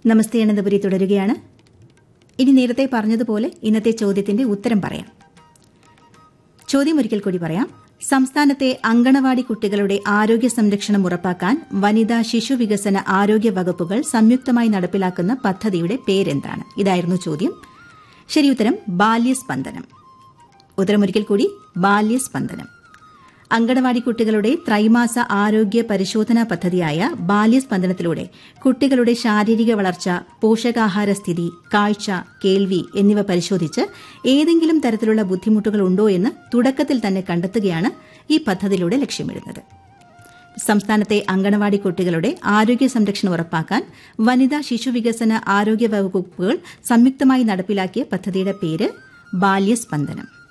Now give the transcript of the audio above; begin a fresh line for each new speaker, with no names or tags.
നമസ്തേ അനന്തപുരി തുടരുകയാണ് ഇനി നേരത്തെ പറഞ്ഞതുപോലെ ഇന്നത്തെ ചോദ്യത്തിന്റെ ഉത്തരം പറയാം ചോദ്യം ഒരിക്കൽ കൂടി പറയാം സംസ്ഥാനത്തെ അങ്കണവാടി കുട്ടികളുടെ ആരോഗ്യ സംരക്ഷണം ഉറപ്പാക്കാൻ വനിതാ ശിശു വികസന ആരോഗ്യ വകുപ്പുകൾ സംയുക്തമായി നടപ്പിലാക്കുന്ന പദ്ധതിയുടെ പേരെന്താണ് ഇതായിരുന്നു ചോദ്യം ശരിയുത്തരം ബാല്യസ്പന്ദനം ഉത്തരമൊരിക്കൽ കൂടി ബാല്യസ്പന്ദനം അങ്കണവാടി കുട്ടികളുടെ ത്രൈമാസ ആരോഗ്യ പരിശോധനാ പദ്ധതിയായ ബാല്യസ്പന്ദനത്തിലൂടെ കുട്ടികളുടെ ശാരീരിക വളർച്ച പോഷകാഹാര സ്ഥിതി കാഴ്ച കേൾവി എന്നിവ പരിശോധിച്ച് ഏതെങ്കിലും തരത്തിലുള്ള ബുദ്ധിമുട്ടുകൾ ഉണ്ടോ എന്ന് തുടക്കത്തിൽ തന്നെ കണ്ടെത്തുകയാണ് ഈ പദ്ധതിയിലൂടെ ലക്ഷ്യമിടുന്നത് സംസ്ഥാനത്തെ അങ്കണവാടി കുട്ടികളുടെ ആരോഗ്യ സംരക്ഷണം ഉറപ്പാക്കാൻ വനിതാ ശിശു വികസന ആരോഗ്യ വകുപ്പുകൾ സംയുക്തമായി നടപ്പിലാക്കിയ പദ്ധതിയുടെ പേര് ബാല്യസ്പന്ദനം